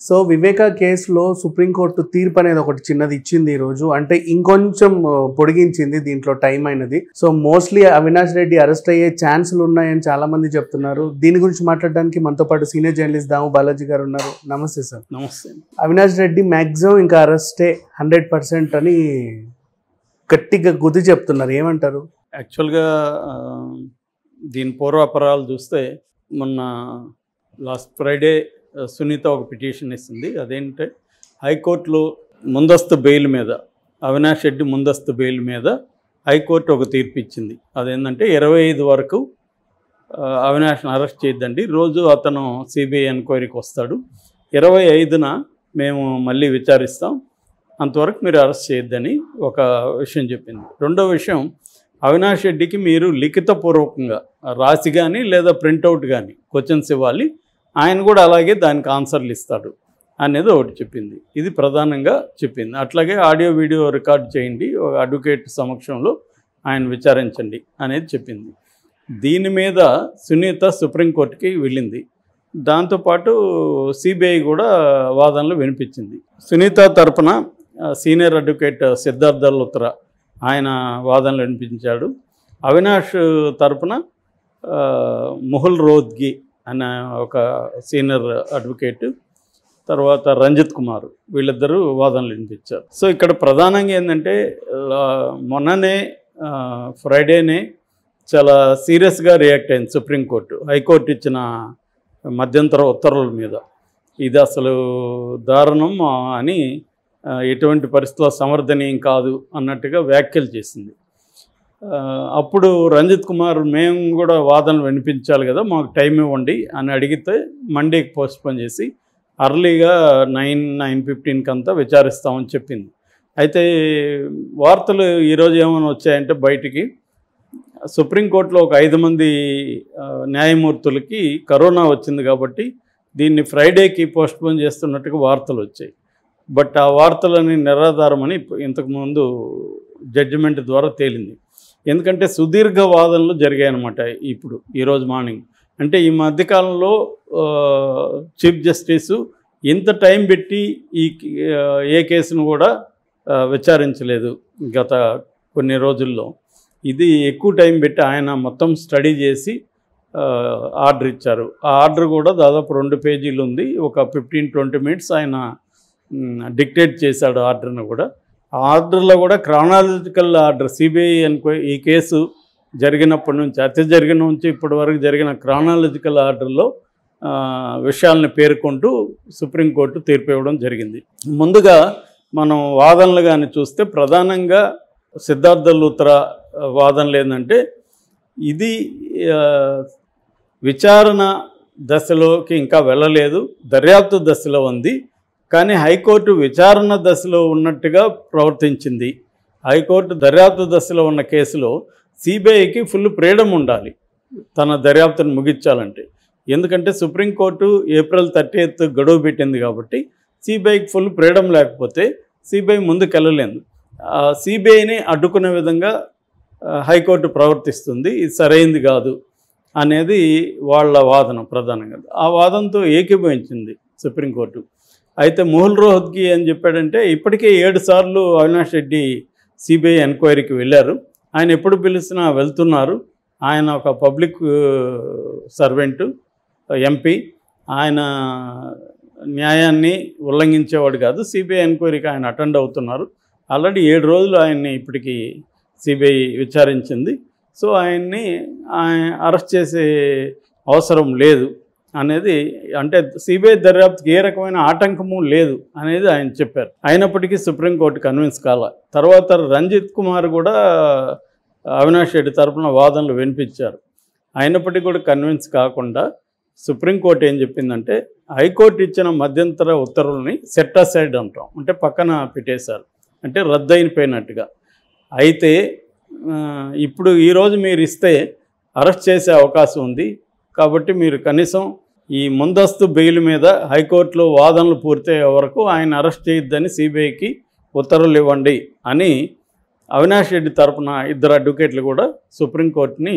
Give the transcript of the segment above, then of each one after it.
So వివేక కేసులో supreme court తీర్పు అనేది ఒకటి చిన్నది ఇచ్చింది ఈ రోజు అంటే ఇంకొంచెం ఆ, పొడిగించింది దీంట్లో టైం అయినది so mostly Avinash Reddy arrest అయ్యే ఛాన్సులు ఉన్నాయని చాలా మంది చెప్తున్నారు దీని గురించి మాట్లాడడానికి మనతో పాటు సీనియర్ జర్నలిస్ట్ దాము బాలాజీ గారు ఉన్నారు నమస్తే సార్ నమస్తే అవినాష్ రెడ్డి మ్యాక్సిమం ఇంకా అరెస్టే హండ్రెడ్ పర్సెంట్ అని గట్టిగా గుది చెప్తున్నారు ఏమంటారు యాక్చువల్గా ఆ, దీని పూర్వాపరాలు చూస్తే మొన్న లాస్ట్ ఫ్రైడే ఆ, సునీత ఒక పిటిషన్ ఇస్తుంది అదేంటే హైకోర్టులో ముందస్తు బెయిల్ మీద అవినాష్ రెడ్డి ముందస్తు బెయిల్ మీద హైకోర్టు ఒక తీర్పు ఇచ్చింది అదేంటంటే ఇరవై ఐదు వరకు ఆ, అవినాష్ని అరెస్ట్ చేయొద్దండి రోజు అతను సిబిఐ ఎంక్వైరీకి వస్తాడు ఇరవై ఐదున మేము మళ్ళీ విచారిస్తాం అంతవరకు మీరు అరెస్ట్ చేయొద్దని ఒక విషయం చెప్పింది రెండో విషయం అవినాష్ రెడ్డికి మీరు లిఖితపూర్వకంగా రాసి కానీ లేదా ప్రింటౌట్ కానీ క్వశ్చన్స్ ఇవ్వాలి ఆయన కూడా అలాగే దానికి ఆన్సర్లు ఇస్తాడు అనేది ఒకటి చెప్పింది ఇది ప్రధానంగా చెప్పింది అట్లాగే ఆడియో వీడియో రికార్డ్ చేయండి ఒక అడ్వకేట్ సమక్షంలో ఆయన విచారించండి అనేది చెప్పింది దీని మీద సునీత సుప్రీంకోర్టుకి వెళ్ళింది దాంతోపాటు సిబిఐ కూడా వాదనలు వినిపించింది సునీత తరపున ఆ, సీనియర్ అడ్వకేట్ సిద్ధార్థ లుత్రా ఆయన వాదనలు వినిపించాడు అవినాష్ తరపున ఆ, ముహుల్ రోద్గి అనే ఒక సీనియర్ అడ్వకేట్ తర్వాత రంజిత్ కుమార్ వీళ్ళిద్దరూ వాదనలు వినిపించారు సో ఇక్కడ ప్రధానంగా ఏంటంటే లా- మొన్ననే ఆ, ఫ్రైడేనే చాలా సీరియస్గా రియాక్ట్ అయింది సుప్రీంకోర్టు హైకోర్టు ఇచ్చిన మధ్యంతర ఉత్తర్వుల మీద ఇది అసలు దారుణం ఆ, అని ఆ, ఎటువంటి పరిస్థితుల్లో సమర్థనీయం కాదు అన్నట్టుగా వ్యాఖ్యలు చేసింది ఆ, అప్పుడు రంజిత్ కుమార్ మేము కూడా వాదనలు వినిపించాలి కదా మాకు టైం ఇవ్వండి అని అడిగితే మండేకి పోస్ట్పోన్ చేసి అర్లీగా నైన్ నైన్ ఫిఫ్టీన్కి అంతా విచారిస్తామని చెప్పింది అయితే వార్తలు ఈరోజు ఏమైనా వచ్చాయంటే బయటికి సుప్రీంకోర్టులో ఒక ఐదు మంది ఆ, న్యాయమూర్తులకి కరోనా వచ్చింది కాబట్టి దీన్ని ఫ్రైడేకి పోస్ట్పోన్ చేస్తున్నట్టుగా వార్తలు వచ్చాయి బట్ ఆ వార్తలని నిరాధారమని ఇప్పు- ఇంతకుముందు జడ్జిమెంట్ ద్వారా తేలింది ఎందుకంటే సుదీర్ఘ వాదనలు జరిగాయన్నమాట ఇప్పుడు ఈరోజు మార్నింగ్ అంటే ఈ మధ్యకాలంలో ఆ, చీఫ్ జస్టిస్ ఇంత టైం పెట్టి ఈ ఆ, ఏ కేసును కూడా ఆ, విచారించలేదు గత కొన్ని రోజుల్లో ఇది ఎక్కువ టైం పెట్టి ఆయన మొత్తం స్టడీ చేసి ఆ, ఆర్డర్ ఇచ్చారు ఆ ఆర్డర్ కూడా దాదాపు రెండు పేజీలు ఉంది ఒక ఫిఫ్టీన్ ట్వంటీ మినిట్స్ ఆయన డిక్టేట్ చేశాడు ఆర్డర్ను కూడా ఆ ఆర్డర్లో కూడా క్రానాలజికల్ ఆర్డర్ సిబిఐ అనుకో ఈ కేసు జరిగినప్పటి నుంచి హత్య జరిగిన నుంచి ఇప్పటి వరకు జరిగిన క్రానాలజికల్ ఆర్డర్లో ఆ, విషయాలను పేర్కొంటూ సుప్రీంకోర్టు తీర్పు ఇవ్వడం జరిగింది ముందుగా మనం వాదనలు కానీ చూస్తే ప్రధానంగా సిద్ధార్థ లూత్రా వాదనలు ఏంటంటే ఇది ఆ, విచారణ దశలోకి ఇంకా వెళ్ళలేదు దర్యాప్తు దశలో ఉంది కానీ హైకోర్టు విచారణ దశలో ఉన్నట్టుగా ప్రవర్తించింది హైకోర్టు దర్యాప్తు దశలో ఉన్న కేసులో సిబిఐకి ఫుల్ ఫ్రీడమ్ ఉండాలి తన దర్యాప్తును ముగించాలంటే ఎందుకంటే సుప్రీంకోర్టు ఏప్రిల్ థర్టీ ఎయిత్ గడువు పెట్టింది కాబట్టి సిబిఐకి ఫుల్ ఫ్రీడమ్ లేకపోతే సిబిఐ ముందుకెళ్ళలేదు సిబిఐని అడ్డుకునే విధంగా ఆ, హైకోర్టు ప్రవర్తిస్తుంది ఇది సరైంది కాదు అనేది వాళ్ళ వాదన ప్రధానంగా ఆ వాదనతో ఏకీభవించింది సుప్రీంకోర్టు అయితే మోహల్ రోహత్కి అని చెప్పాడంటే ఇప్పటికే ఏడు సార్లు అవినాష్ రెడ్డి సిబిఐ ఎంక్వైరీకి వెళ్ళారు ఆయన ఎప్పుడు పిలిచినా వెళ్తున్నారు ఆయన ఒక పబ్లిక్ సర్వెంటు ఎంపీ ఆయన న్యాయాన్ని ఉల్లంఘించేవాడు కాదు సిబిఐ ఎంక్వైరీకి ఆయన అటెండ్ అవుతున్నారు ఆల్రెడీ ఏడు రోజులు ఆయన్ని ఇప్పటికీ సిబిఐ విచారించింది సో ఆయన్ని ఆయన అరెస్ట్ చేసే అవసరం లేదు అనేది అంటే సిబిఐ దర్యాప్తుకి ఏ రకమైన ఆటంకము లేదు అనేది ఆయన చెప్పారు అయినప్పటికీ సుప్రీంకోర్టు కన్విన్స్ కాల తర్వాత రంజిత్ కుమార్ కూడా అవినాష్ రెడ్డి తరపున వాదనలు వినిపించారు అయినప్పటికీ కూడా కన్విన్స్ కాకుండా సుప్రీంకోర్టు ఏం చెప్పిందంటే హైకోర్టు ఇచ్చిన మధ్యంతర ఉత్తర్వుల్ని సెట్ అసైడ్ అంటాం అంటే పక్కన పెట్టేశారు అంటే రద్దయిపోయినట్టుగా అయితే ఆ, ఇప్పుడు ఈరోజు మీరు ఇస్తే అరెస్ట్ చేసే అవకాశం ఉంది కాబట్టి మీరు కనీసం ఈ ముందస్తు బెయిల్ మీద హైకోర్టులో వాదనలు పూర్తయ్యే వరకు ఆయన అరెస్ట్ చేయొద్దని సిబిఐకి ఉత్తర్వులు ఇవ్వండి అని అవినాష్ రెడ్డి తరపున ఇద్దరు అడ్వకేట్లు కూడా సుప్రీంకోర్టుని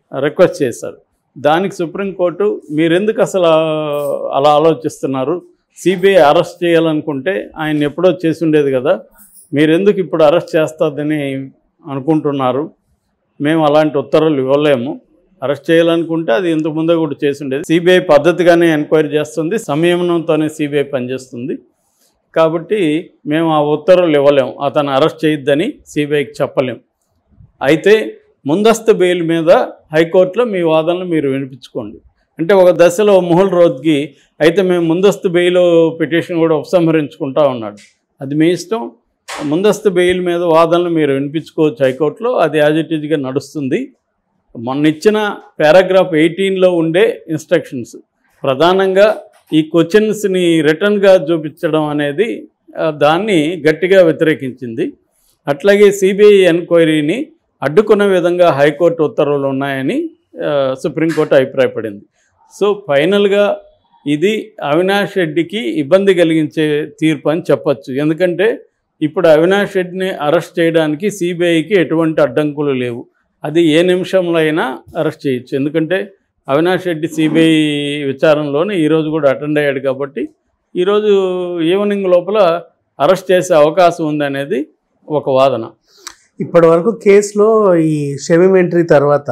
రిక్వెస్ట్ చేశారు దానికి సుప్రీంకోర్టు మీరెందుకు అసలు అలా ఆలోచిస్తున్నారు సిబిఐ అరెస్ట్ చేయాలనుకుంటే ఆయన ఎప్పుడో చేసి ఉండేది కదా మీరు ఎందుకు ఇప్పుడు అరెస్ట్ చేస్తాదని అనుకుంటున్నారు మేము అలాంటి ఉత్తర్వులు ఇవ్వలేము అరెస్ట్ చేయాలనుకుంటే అది ఇంతకు ముందే కూడా చేసి ఉండేది సిబిఐ పద్ధతిగానే ఎంక్వైరీ చేస్తుంది సంయమనంతోనే సిబిఐ పనిచేస్తుంది కాబట్టి మేము ఆ ఉత్తర్వులు ఇవ్వలేము అతను అరెస్ట్ చేయొద్దని సిబిఐకి చెప్పలేం అయితే ముందస్తు బెయిల్ మీద హైకోర్టులో మీ వాదనలు మీరు వినిపించుకోండి అంటే ఒక దశలో మొహల్ రోజుకి అయితే మేము ముందస్తు బెయిల్ పిటిషన్ కూడా ఉపసంహరించుకుంటా ఉన్నాడు అది మీ ఇష్టం ముందస్తు బెయిల్ మీద వాదనలు మీరు వినిపించుకోవచ్చు హైకోర్టులో అది యాజ్ ఇట్ ఈజ్గా నడుస్తుంది మొన్న ఇచ్చిన పారాగ్రాఫ్ ఎయిటీన్లో ఉండే ఇన్స్ట్రక్షన్స్ ప్రధానంగా ఈ క్వశ్చన్స్ని రిటర్న్గా చూపించడం అనేది ఆ, దాన్ని గట్టిగా వ్యతిరేకించింది అట్లాగే సిబిఐ ఎంక్వైరీని అడ్డుకునే విధంగా హైకోర్టు ఉత్తర్వులు ఉన్నాయని ఆ, సుప్రీంకోర్టు అభిప్రాయపడింది సో ఫైనల్గా ఇది అవినాష్ రెడ్డికి ఇబ్బంది కలిగించే తీర్పు అని చెప్పచ్చు ఎందుకంటే ఇప్పుడు అవినాష్ రెడ్డిని అరెస్ట్ చేయడానికి సిబిఐకి ఎటువంటి అడ్డంకులు లేవు అది ఏ నిమిషంలో అయినా అరెస్ట్ చేయొచ్చు ఎందుకంటే అవినాష్ రెడ్డి సిబిఐ విచారణలోనే ఈరోజు కూడా అటెండ్ అయ్యాడు కాబట్టి ఈరోజు ఈవినింగ్ లోపల అరెస్ట్ చేసే అవకాశం ఉందనేది ఒక వాదన ఇప్పటి వరకు కేసులో ఈ షమీమ్ ఎంట్రీ తర్వాత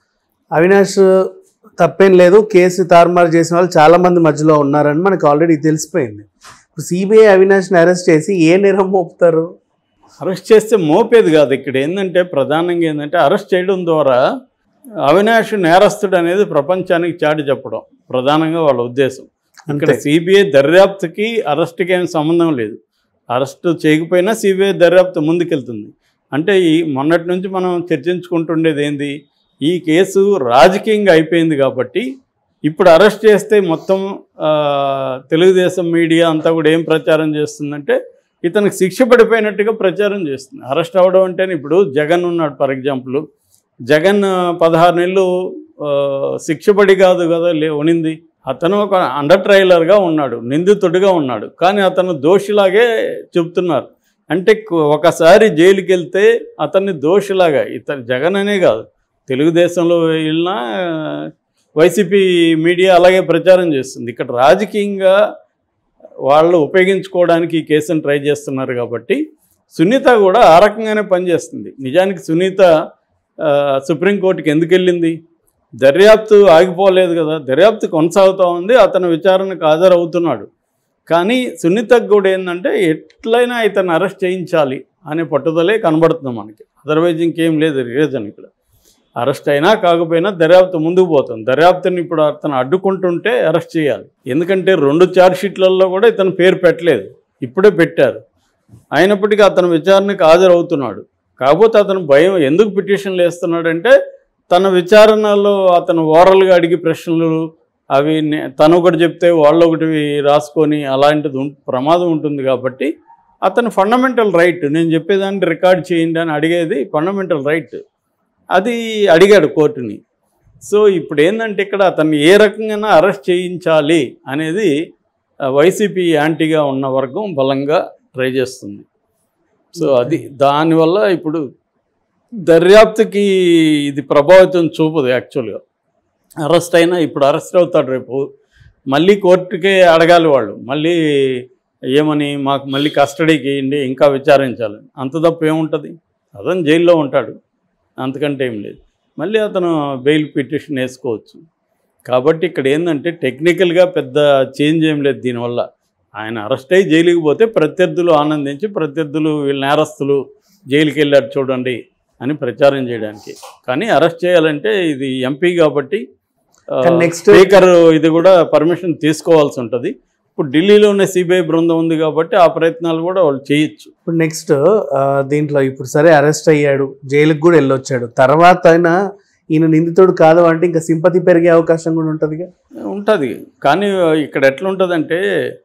అవినాష్ తప్పేం లేదు కేసు తారుమారు చేసిన వాళ్ళు చాలా మంది మధ్యలో ఉన్నారని మనకు ఆల్రెడీ తెలిసిపోయింది ఇప్పుడు సిబిఐ అవినాష్ని అరెస్ట్ చేసి ఏ నేరం మోపుతారు అరెస్ట్ చేస్తే మోపేది కాదు ఇక్కడ ఏంటంటే ప్రధానంగా ఏంటంటే అరెస్ట్ చేయడం ద్వారా అవినాష్ నేరస్తుడు అనేది ప్రపంచానికి చాటి చెప్పడం ప్రధానంగా వాళ్ళ ఉద్దేశం ఇక్కడ అంతే సిబిఐ దర్యాప్తుకి అరెస్ట్కి ఏం సంబంధం లేదు అరెస్ట్ చేయకపోయినా సిబిఐ దర్యాప్తు ముందుకెళ్తుంది అంటే ఈ మొన్నటి నుంచి మనం చర్చించుకుంటుండేది ఏంది ఈ కేసు రాజకీయంగా అయిపోయింది కాబట్టి ఇప్పుడు అరెస్ట్ చేస్తే మొత్తం ఆ, తెలుగుదేశం మీడియా అంతా కూడా ఏం ప్రచారం చేస్తుందంటే ఇతనికి శిక్ష పడిపోయినట్టుగా ప్రచారం చేస్తుంది అరెస్ట్ అవ్వడం అంటేనే ఇప్పుడు జగన్ ఉన్నాడు ఫర్ ఎగ్జాంపుల్ జగన్ ఆ, పదహారు నెలలు ఆ, శిక్ష పడి కాదు కదా లే ఉనింది అతను ఒక అండర్ ట్రైలర్గా ఉన్నాడు నిందితుడిగా ఉన్నాడు కానీ అతను దోషిలాగే చెప్తున్నారు అంటే కు- ఒకసారి జైలుకి వెళ్తే అతన్ని దోషిలాగా ఇతను జగన్ అనే కాదు తెలుగుదేశంలో వెళ్ళినా వైసీపీ మీడియా అలాగే ప్రచారం చేస్తుంది ఇక్కడ రాజకీయంగా వాళ్ళు ఉపయోగించుకోవడానికి ఈ కేసును ట్రై చేస్తున్నారు కాబట్టి సునీత కూడా ఆ రకంగానే పనిచేస్తుంది నిజానికి సునీత ఆ, సుప్రీంకోర్టుకి ఎందుకు వెళ్ళింది దర్యాప్తు ఆగిపోలేదు కదా దర్యాప్తు కొనసాగుతూ ఉంది అతను విచారణకు హాజరవుతున్నాడు కానీ సునీతకు కూడా ఏంటంటే ఎట్లయినా ఇతను అరెస్ట్ చేయించాలి అనే పట్టుదలే కనబడుతుంది మనకి అదర్వైజ్ ఇంకేం లేదు రీజన్ ఇక్కడ అరెస్ట్ అయినా కాకపోయినా దర్యాప్తు ముందుకు పోతుంది దర్యాప్తుని ఇప్పుడు అతను అడ్డుకుంటుంటే అరెస్ట్ చేయాలి ఎందుకంటే రెండు ఛార్జ్ షీట్లలో కూడా ఇతను పేరు పెట్టలేదు ఇప్పుడే పెట్టారు అయినప్పటికీ అతను విచారణకు హాజరవుతున్నాడు కాకపోతే అతను భయం ఎందుకు పిటిషన్లు వేస్తున్నాడంటే తన విచారణలో అతను ఓరల్గా అడిగి ప్రశ్నలు అవి నే- తను ఒకటి చెప్తే వాళ్ళు ఒకటి రాసుకొని అలాంటిది ఉం- ప్రమాదం ఉంటుంది కాబట్టి అతను ఫండమెంటల్ రైట్ నేను చెప్పేదాన్ని రికార్డ్ చేయండి అని అడిగేది ఫండమెంటల్ రైట్ అది అడిగాడు కోర్టుని సో ఇప్పుడు ఏంటంటే ఇక్కడ అతన్ని ఏ రకంగా అరెస్ట్ చేయించాలి అనేది ఆ, వైసీపీ యాంటీగా ఉన్న వర్గం బలంగా ట్రై చేస్తుంది సో అది దానివల్ల ఇప్పుడు దర్యాప్తుకి ఇది ప్రభావితం చూపదు యాక్చువల్గా అరెస్ట్ అయినా ఇప్పుడు అరెస్ట్ అవుతాడు రేపు మళ్ళీ కోర్టుకే అడగాలి వాళ్ళు మళ్ళీ ఏమని మాకు మళ్ళీ కస్టడీకి ఇవ్వండి ఇంకా విచారించాలి అంత తప్పు ఏముంటుంది అతను జైల్లో ఉంటాడు అంతకంటే ఏం లేదు మళ్ళీ అతను బెయిల్ పిటిషన్ వేసుకోవచ్చు కాబట్టి ఇక్కడ ఏంటంటే టెక్నికల్గా పెద్ద చేంజ్ ఏం లేదు దీనివల్ల ఆయన అరెస్ట్ అయ్యి జైలుకి పోతే ప్రత్యర్థులు ఆనందించి ప్రత్యర్థులు వీళ్ళ నేరస్తులు జైలుకి వెళ్ళారు చూడండి అని ప్రచారం చేయడానికి కానీ అరెస్ట్ చేయాలంటే ఇది ఎంపీ కాబట్టి ఆ, కానీ next- స్పీకర్ ఇది కూడా పర్మిషన్ తీసుకోవాల్సి ఉంటుంది ఇప్పుడు ఢిల్లీలోనే సిబిఐ బృందం ఉంది కాబట్టి ఆ ప్రయత్నాలు కూడా వాళ్ళు చేయొచ్చు ఇప్పుడు నెక్స్ట్ దీంట్లో ఇప్పుడు సరే అరెస్ట్ అయ్యాడు జైలుకి కూడా వెళ్ళొచ్చాడు తర్వాత అయినా ఈయన నిందితుడు కాదు అంటే ఇంకా సింపతి పెరిగే అవకాశం కూడా ఉంటుందిగా ఉంటుంది కానీ ఇక్కడ ఎట్లా ఉంటుందంటే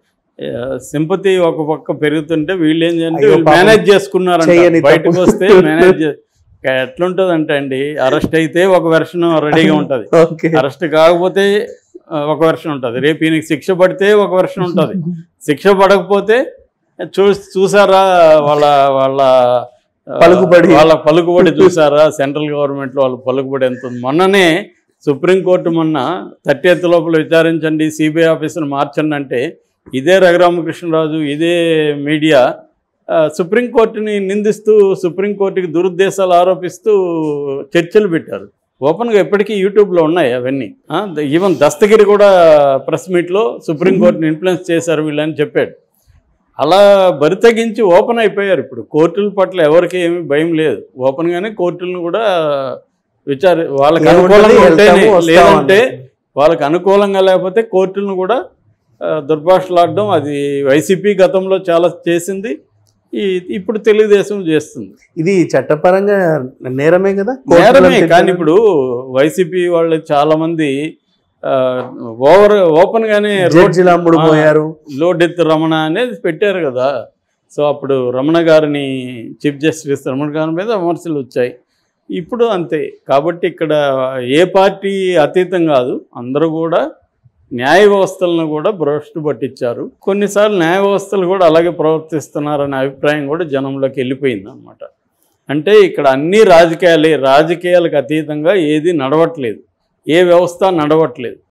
సింపతి ఒక పక్క పెరుగుతుంటే వీళ్ళు ఏం చేయాలంటే అయ్యో వీళ్ళు పాపం. మేనేజ్ చేసుకున్నారంట చెయ్యని బయటకు తప్పు. వస్తే మేనేజ్ ఎట్లుంటుందంటే అండి అరెస్ట్ అయితే ఒక వెర్షన్ రెడీగా ఉంటుంది ఓకే అరెస్ట్ కాకపోతే ఆ, ఒక వెర్షన్ ఉంటుంది రేపు ఈయనకి శిక్ష పడితే ఒక వెర్షన్ ఉంటుంది శిక్ష పడకపోతే చూ చూసారా వాళ్ళ వాళ్ళ ఆ, పలుకుబడి. వాళ్ళ పలుకుబడి చూసారా సెంట్రల్ గవర్నమెంట్లో వాళ్ళ పలుకుబడి ఎంత ఉంది మొన్ననే సుప్రీంకోర్టు మొన్న థర్టీ ఎయిత్ లోపల విచారించండి సిబిఐ ఆఫీసును మార్చండి అంటే ఇదే రఘురామకృష్ణరాజు ఇదే మీడియా ఆ, సుప్రీంకోర్టుని నిందిస్తూ సుప్రీంకోర్టుకి దురుద్దేశాలు ఆరోపిస్తూ చర్చలు పెట్టారు ఓపెన్గా ఎప్పటికీ యూట్యూబ్లో ఉన్నాయి అవన్నీ ఆ, ద- ఈవెన్ దస్తగిరి కూడా ప్రెస్ మీట్లో సుప్రీంకోర్టుని ఇన్ఫ్లుయెన్స్ చేశారు వీళ్ళని చెప్పాడు అలా బరితెగించి ఓపెన్ అయిపోయారు ఇప్పుడు కోర్టుల పట్ల ఎవరికి ఏమీ భయం లేదు ఓపెన్గానే కోర్టులను కూడా విచారి వాళ్ళకి ఏముంటది? అనుకూలంగా ఉంటేనే వెళ్తాము, వస్తాము లేదంటే అన్నట్టు. వాళ్ళకి అనుకూలంగా లేకపోతే కోర్టులను కూడా ఆ, దుర్భాషలాడడం అది వైసీపీ గతంలో చాలా చేసింది ఈ ఇప్పుడు తెలుగుదేశం చేస్తుంది ఇది చట్టపరంగా నేరమే కదా నేరమే కానీ ఇప్పుడు వైసీపీ వాళ్ళు చాలా మంది ఆ, ఓవర్ ఓపెన్ గానే రోడ్ జడ్జిలు అమ్ముడు పోయారు లోడెత్ రమణ అనేది పెట్టారు కదా సో అప్పుడు రమణ గారిని చీఫ్ జస్టిస్ రమణ గారి మీద విమర్శలు వచ్చాయి ఇప్పుడు అంతే కాబట్టి ఇక్కడ ఏ పార్టీ అతీతం కాదు అందరూ కూడా న్యాయ వ్యవస్థలను కూడా భ్రష్టు పట్టించారు కొన్నిసార్లు న్యాయ వ్యవస్థలు కూడా అలాగే ప్రవర్తిస్తున్నారనే అభిప్రాయం కూడా జనంలోకి వెళ్ళిపోయింది అనమాట అంటే ఇక్కడ అన్ని రాజకీయాలే రాజకీయాలకు అతీతంగా ఏది నడవట్లేదు ఏ వ్యవస్థ నడవట్లేదు